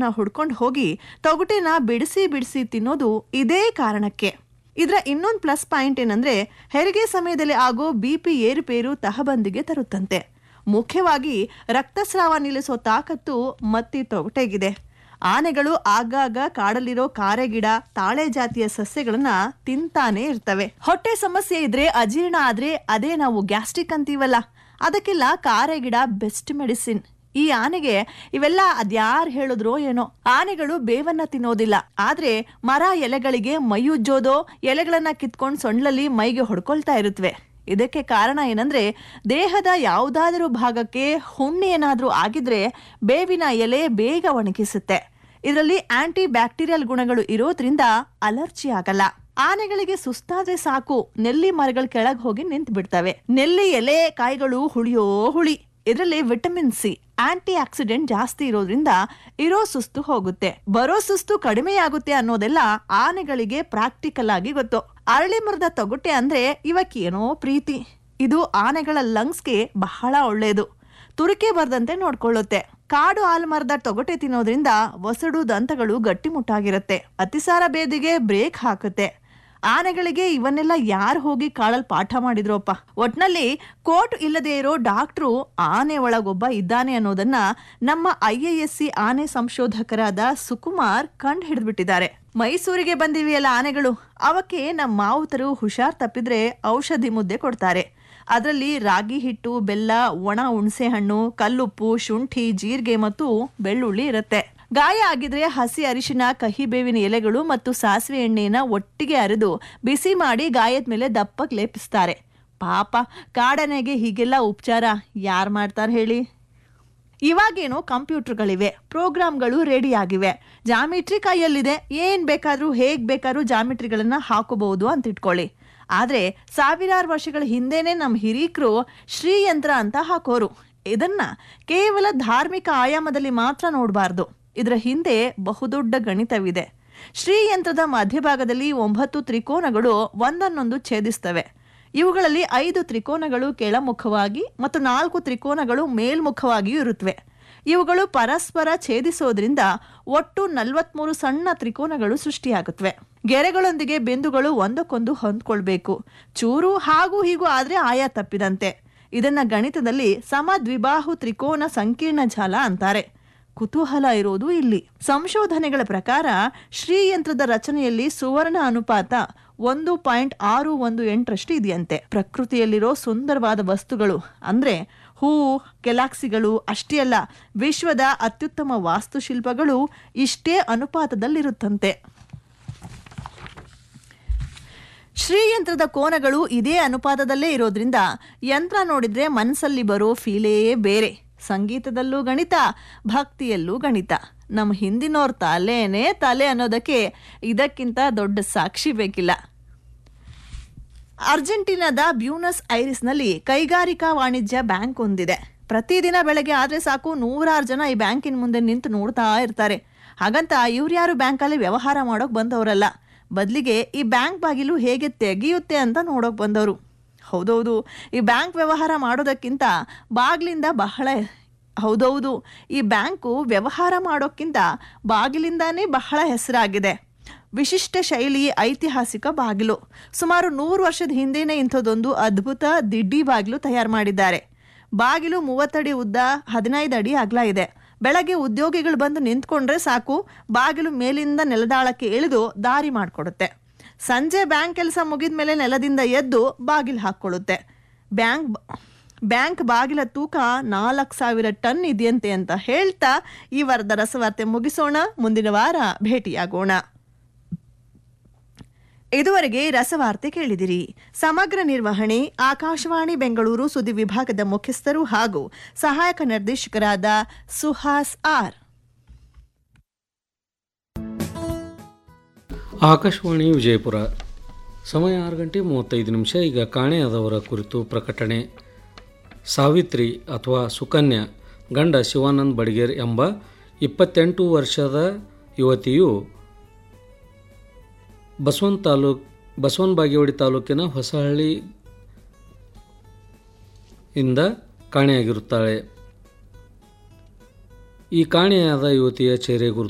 ಸಾಪನ್ನ ಹುಡ್ಕೊಂಡು ಹೋಗಿ ತೊಗಟೆನ ಬಿಡಿಸಿ ಬಿಡಿಸಿ ತಿನ್ನೋದು ಇದೇ ಕಾರಣಕ್ಕೆ ಇದರ ಇನ್ನೊಂದು ಪ್ಲಸ್ ಪಾಯಿಂಟ್ ಏನಂದ್ರೆ ಹೆರಿಗೆ ಸಮಯದಲ್ಲಿ ಆಗೋ ಬಿ ಪಿ ಏರುಪೇರು ತಹಬಂದಿಗೆ ತರುತ್ತಂತೆ ಮುಖ್ಯವಾಗಿ ರಕ್ತಸ್ರಾವ ನಿಲ್ಲಿಸೋ ತಾಕತ್ತು ಮತ್ತಿ ತೊಗಟೆಗಿದೆ ಆನೆಗಳು ಆಗಾಗ ಕಾಡಲ್ಲಿರೋ ಕಾರೆಗಿಡ ತಾಳೆ ಜಾತಿಯ ಸಸ್ಯಗಳನ್ನ ತಿಂತಾನೆ ಇರ್ತವೆ ಹೊಟ್ಟೆ ಸಮಸ್ಯೆ ಇದ್ರೆ ಅಜೀರ್ಣ ಆದ್ರೆ ಅದೇ ನಾವು ಗ್ಯಾಸ್ಟ್ರಿಕ್ ಅಂತೀವಲ್ಲ ಅದಕ್ಕೆಲ್ಲ ಕಾರೆಗಿಡ ಬೆಸ್ಟ್ ಮೆಡಿಸಿನ್ ಈ ಆನೆಗೆ ಇವೆಲ್ಲ ಅದ್ಯಾರು ಹೇಳಿದ್ರೋ ಏನೋ ಆನೆಗಳು ಬೇವನ್ನ ತಿನ್ನೋದಿಲ್ಲ ಆದ್ರೆ ಮರ ಎಲೆಗಳಿಗೆ ಮೈಯುಜ್ಜೋದೋ ಎಲೆಗಳನ್ನ ಕಿತ್ಕೊಂಡು ಸೊಂಡ್ಲಲ್ಲಿ ಮೈಗೆ ಹೊಡ್ಕೊಳ್ತಾ ಇರುತ್ತವೆ ಇದಕ್ಕೆ ಕಾರಣ ಏನಂದ್ರೆ ದೇಹದ ಯಾವುದಾದರೂ ಭಾಗಕ್ಕೆ ಹುಣ್ಣು ಏನಾದ್ರೂ ಆಗಿದ್ರೆ ಬೇವಿನ ಎಲೆ ಬೇಗ ಒಣಗಿಸುತ್ತೆ ಇದರಲ್ಲಿ ಆಂಟಿ ಬ್ಯಾಕ್ಟೀರಿಯಲ್ ಗುಣಗಳು ಇರೋದ್ರಿಂದ ಅಲರ್ಜಿ ಆಗಲ್ಲ ಆನೆಗಳಿಗೆ ಸುಸ್ತಾದ್ರೆ ಸಾಕು ನೆಲ್ಲಿ ಮರಗಳ ಕೆಳಗೆ ಹೋಗಿ ನಿಂತು ಬಿಡ್ತವೆ ನೆಲ್ಲಿ ಎಲೆ ಕಾಯಿಗಳು ಹುಳಿಯೋ ಹುಳಿ ಇದರಲ್ಲಿ ವಿಟಮಿನ್ ಸಿ ಆಂಟಿ ಆಕ್ಸಿಡೆಂಟ್ ಜಾಸ್ತಿ ಇರೋದ್ರಿಂದ ಇರೋ ಸುಸ್ತು ಹೋಗುತ್ತೆ ಬರೋ ಸುಸ್ತು ಕಡಿಮೆಯಾಗುತ್ತೆ ಅನ್ನೋದೆಲ್ಲ ಆನೆಗಳಿಗೆ ಪ್ರಾಕ್ಟಿಕಲ್ ಆಗಿ ಗೊತ್ತು ಅರಳಿ ಮರದ ತೊಗಟೆ ಅಂದ್ರೆ ಇವಕ್ಕೇನೋ ಪ್ರೀತಿ ಇದು ಆನೆಗಳ ಲಂಗ್ಸ್ಗೆ ಬಹಳ ಒಳ್ಳೆಯದು ತುರಿಕೆ ಬರ್ದಂತೆ ನೋಡ್ಕೊಳ್ಳುತ್ತೆ ಕಾಡು ಆಲ್ಮರದ ತೊಗಟೆ ತಿನ್ನೋದ್ರಿಂದ ಒಸಡು ದಂತಗಳು ಗಟ್ಟಿಮುಟ್ಟಾಗಿರುತ್ತೆ ಅತಿಸಾರ ಬೇದಿಗೆ ಬ್ರೇಕ್ ಹಾಕುತ್ತೆ ಆನೆಗಳಿಗೆ ಇವನ್ನೆಲ್ಲ ಯಾರು ಹೋಗಿ ಕಾಳಲ್ ಪಾಠ ಮಾಡಿದ್ರೋಪ್ಪ ಒಟ್ನಲ್ಲಿ ಕೋಟ್ ಇಲ್ಲದೆ ಇರೋ ಡಾಕ್ಟ್ರು ಆನೆ ಒಳಗೊಬ್ಬ ಇದ್ದಾನೆ ಅನ್ನೋದನ್ನ ನಮ್ಮ ಐ ಎ ಎಸ್ ಸಿ ಆನೆ ಸಂಶೋಧಕರಾದ ಸುಕುಮಾರ್ ಕಂಡು ಹಿಡಿದ್ಬಿಟ್ಟಿದ್ದಾರೆ ಮೈಸೂರಿಗೆ ಬಂದಿವೆಯಲ್ಲ ಆನೆಗಳು ಅವಕ್ಕೆ ನಮ್ಮ ಮಾವುತರು ಹುಷಾರ್ ತಪ್ಪಿದ್ರೆ ಔಷಧಿ ಮುದ್ದೆ ಕೊಡ್ತಾರೆ ಅದರಲ್ಲಿ ರಾಗಿ ಹಿಟ್ಟು ಬೆಲ್ಲ ಒಣ ಹುಣಸೆ ಹಣ್ಣು ಕಲ್ಲುಪ್ಪು ಶುಂಠಿ ಜೀರಿಗೆ ಮತ್ತು ಬೆಳ್ಳುಳ್ಳಿ ಇರುತ್ತೆ ಗಾಯ ಆಗಿದ್ರೆ ಹಸಿ ಅರಿಶಿನ ಕಹಿ ಬೇವಿನ ಎಲೆಗಳು ಮತ್ತು ಸಾಸಿವೆ ಎಣ್ಣೆನ ಒಟ್ಟಿಗೆ ಅರೆದು ಬಿಸಿ ಮಾಡಿ ಗಾಯದ ಮೇಲೆ ದಪ್ಪಕ್ಕೆ ಲೇಪಿಸ್ತಾರೆ ಪಾಪ ಕಾಡನೆಗೆ ಹೀಗೆಲ್ಲ ಉಪಚಾರ ಯಾರು ಮಾಡ್ತಾರೆ ಹೇಳಿ ಇವಾಗೇನೋ ಕಂಪ್ಯೂಟರ್ಗಳಿವೆ ಪ್ರೋಗ್ರಾಮ್ಗಳು ರೆಡಿ ಆಗಿವೆ ಜಾಮಿಟ್ರಿ ಕೈಯಲ್ಲಿದೆ ಏನ್ ಬೇಕಾದ್ರೂ ಹೇಗ್ ಬೇಕಾದ್ರೂ ಜಾಮಿಟ್ರಿಗಳನ್ನ ಹಾಕೋಬಹುದು ಅಂತ ಇಟ್ಕೊಳ್ಳಿ ಆದ್ರೆ ಸಾವಿರಾರು ವರ್ಷಗಳ ಹಿಂದೆನೆ ನಮ್ಮ ಹಿರೀಕರು ಶ್ರೀಯಂತ್ರ ಅಂತ ಹಾಕೋರು ಇದನ್ನ ಕೇವಲ ಧಾರ್ಮಿಕ ಆಯಾಮದಲ್ಲಿ ಮಾತ್ರ ನೋಡಬಾರ್ದು ಇದರ ಹಿಂದೆ ಬಹುದೊಡ್ಡ ಗಣಿತವಿದೆ ಶ್ರೀಯಂತ್ರದ ಮಧ್ಯಭಾಗದಲ್ಲಿ ಒಂಬತ್ತು ತ್ರಿಕೋನಗಳು ಒಂದನ್ನೊಂದು ಛೇದಿಸ್ತವೆ ಇವುಗಳಲ್ಲಿ ಐದು ತ್ರಿಕೋನಗಳು ಕೆಳಮುಖವಾಗಿ ಮತ್ತು ನಾಲ್ಕು ತ್ರಿಕೋನಗಳು ಮೇಲ್ಮುಖವಾಗಿಯೂ ಇರುತ್ತವೆ ಇವುಗಳು ಪರಸ್ಪರ ಛೇದಿಸೋದ್ರಿಂದ ಒಟ್ಟು ನಲವತ್ಮೂರು ಸಣ್ಣ ತ್ರಿಕೋನಗಳು ಸೃಷ್ಟಿಯಾಗುತ್ತವೆ ಗೆರೆಗಳೊಂದಿಗೆ ಬಿಂದುಗಳು ಒಂದಕ್ಕೊಂದು ಹೊಂದ್ಕೊಳ್ಬೇಕು ಚೂರು ಹಾಗೂ ಹೀಗೂ ಆದ್ರೆ ಆಯಾ ತಪ್ಪಿದಂತೆ ಇದನ್ನ ಗಣಿತದಲ್ಲಿ ಸಮದ್ವಿಬಾಹು ತ್ರಿಕೋನ ಸಂಕೀರ್ಣ ಜಾಲ ಅಂತಾರೆ ಕುತೂಹಲ ಇರೋದು ಇಲ್ಲಿ ಸಂಶೋಧನೆಗಳ ಪ್ರಕಾರ ಶ್ರೀಯಂತ್ರದ ರಚನೆಯಲ್ಲಿ ಸುವರ್ಣ ಅನುಪಾತ ಒಂದು ಪಾಯಿಂಟ್ ಆರು ಒಂದು ಎಂಟರಷ್ಟು ಇದೆಯಂತೆ ಪ್ರಕೃತಿಯಲ್ಲಿರೋ ಸುಂದರವಾದ ವಸ್ತುಗಳು ಅಂದ್ರೆ ಹೂವು ಗೆಲಾಕ್ಸಿಗಳು ಅಷ್ಟೇ ಅಲ್ಲ ವಿಶ್ವದ ಅತ್ಯುತ್ತಮ ವಾಸ್ತುಶಿಲ್ಪಗಳು ಇಷ್ಟೇ ಅನುಪಾತದಲ್ಲಿರುತ್ತಂತೆ ಶ್ರೀಯಂತ್ರದ ಕೋನಗಳು ಇದೇ ಅನುಪಾತದಲ್ಲೇ ಇರೋದ್ರಿಂದ ಯಂತ್ರ ನೋಡಿದ್ರೆ ಮನಸ್ಸಲ್ಲಿ ಬರೋ ಫೀಲೇ ಬೇರೆ ಸಂಗೀತದಲ್ಲೂ ಗಣಿತ ಭಕ್ತಿಯಲ್ಲೂ ಗಣಿತ ನಮ್ಮ ಹಿಂದಿನವ್ರ ತಲೆನೇ ತಲೆ ಅನ್ನೋದಕ್ಕೆ ಇದಕ್ಕಿಂತ ದೊಡ್ಡ ಸಾಕ್ಷಿ ಬೇಕಿಲ್ಲ ಅರ್ಜೆಂಟೀನಾದ ಬ್ಯೂನಸ್ ಐರಿಸ್ನಲ್ಲಿ ಕೈಗಾರಿಕಾ ವಾಣಿಜ್ಯ ಬ್ಯಾಂಕ್ ಒಂದಿದೆ ಪ್ರತಿದಿನ ಬೆಳಗ್ಗೆ ಆದ್ರೆ ಸಾಕು ನೂರಾರು ಜನ ಈ ಬ್ಯಾಂಕಿನ ಮುಂದೆ ನಿಂತು ನೋಡ್ತಾ ಇರ್ತಾರೆ ಹಾಗಂತ ಇವ್ರ್ಯಾರು ಬ್ಯಾಂಕಲ್ಲಿ ವ್ಯವಹಾರ ಮಾಡೋಕ್ ಬಂದವರಲ್ಲ ಬದಲಿಗೆ ಈ ಬ್ಯಾಂಕ್ ಬಾಗಿಲು ಹೇಗೆ ತೆಗೆಯುತ್ತೆ ಅಂತ ನೋಡೋಕ್ ಬಂದವರು ಹೌದೌದು ಈ ಬ್ಯಾಂಕ್ ವ್ಯವಹಾರ ಮಾಡೋದಕ್ಕಿಂತ ಬಾಗಿಲಿಂದ ಬಹಳ ಹೌದೌದು ಈ ಬ್ಯಾಂಕು ವ್ಯವಹಾರ ಮಾಡೋಕ್ಕಿಂತ ಬಾಗಿಲಿಂದಾನೇ ಬಹಳ ಹೆಸರಾಗಿದೆ ವಿಶಿಷ್ಟ ಶೈಲಿ ಐತಿಹಾಸಿಕ ಬಾಗಿಲು ಸುಮಾರು ನೂರು ವರ್ಷದ ಹಿಂದೆನೇ ಇಂಥದ್ದೊಂದು ಅದ್ಭುತ ದಿಡ್ಡಿ ಬಾಗಿಲು ತಯಾರು ಮಾಡಿದ್ದಾರೆ ಬಾಗಿಲು ಮೂವತ್ತಡಿ ಉದ್ದ ಹದಿನೈದು ಅಡಿ ಅಗಲ ಇದೆ ಬೆಳಗ್ಗೆ ಉದ್ಯೋಗಿಗಳು ಬಂದು ನಿಂತ್ಕೊಂಡ್ರೆ ಸಾಕು ಬಾಗಿಲು ಮೇಲಿಂದ ನೆಲದಾಳಕ್ಕೆ ಇಳಿದು ದಾರಿ ಮಾಡಿಕೊಡುತ್ತೆ ಸಂಜೆ ಬ್ಯಾಂಕ್ ಕೆಲಸ ಮುಗಿದ ಮೇಲೆ ನೆಲದಿಂದ ಎದ್ದು ಬಾಗಿಲು ಹಾಕ್ಕೊಳ್ಳುತ್ತೆ ಬ್ಯಾಂಕ್ ಬ್ಯಾಂಕ್ ಬಾಗಿಲ ತೂಕ ನಾಲ್ಕು ಸಾವಿರ ಟನ್ ಇದೆಯಂತೆ ಅಂತ ಹೇಳ್ತಾ ಈ ವಾರದ ರಸವಾರ್ತೆ ಮುಗಿಸೋಣ ಮುಂದಿನ ವಾರ ಭೇಟಿಯಾಗೋಣ ಇದುವರೆಗೆ ರಸವಾರ್ತೆ ಕೇಳಿದಿರಿ ಸಮಗ್ರ ನಿರ್ವಹಣೆ ಆಕಾಶವಾಣಿ ಬೆಂಗಳೂರು ಸುದ್ದಿ ವಿಭಾಗದ ಮುಖ್ಯಸ್ಥರು ಹಾಗೂ ಸಹಾಯಕ ನಿರ್ದೇಶಕರಾದ ಸುಹಾಸ್ ಆರ್ ಆಕಾಶವಾಣಿ ವಿಜಯಪುರ ಸಮಯ ಆರು ಗಂಟೆ ಮೂವತ್ತೈದು ನಿಮಿಷ ಈಗ ಕಾಣೆಯಾದವರ ಕುರಿತು ಪ್ರಕಟಣೆ ಸಾವಿತ್ರಿ ಅಥವಾ ಸುಕನ್ಯಾ ಗಂಡ ಶಿವಾನಂದ್ ಬಡಿಗೇರ್ ಎಂಬ ಇಪ್ಪತ್ತೆಂಟು ವರ್ಷದ ಯುವತಿಯು ಬಸವನ್ ತಾಲೂಕ್ ಬಸವನ ಬಾಗೇವಾಡಿ ತಾಲೂಕಿನ ಹೊಸಹಳ್ಳಿ ಇಂದ ಕಾಣೆಯಾಗಿರುತ್ತಾಳೆ ಈ ಕಾಣೆಯಾದ ಯುವತಿಯ ಚೇರೆ ಗುರುತು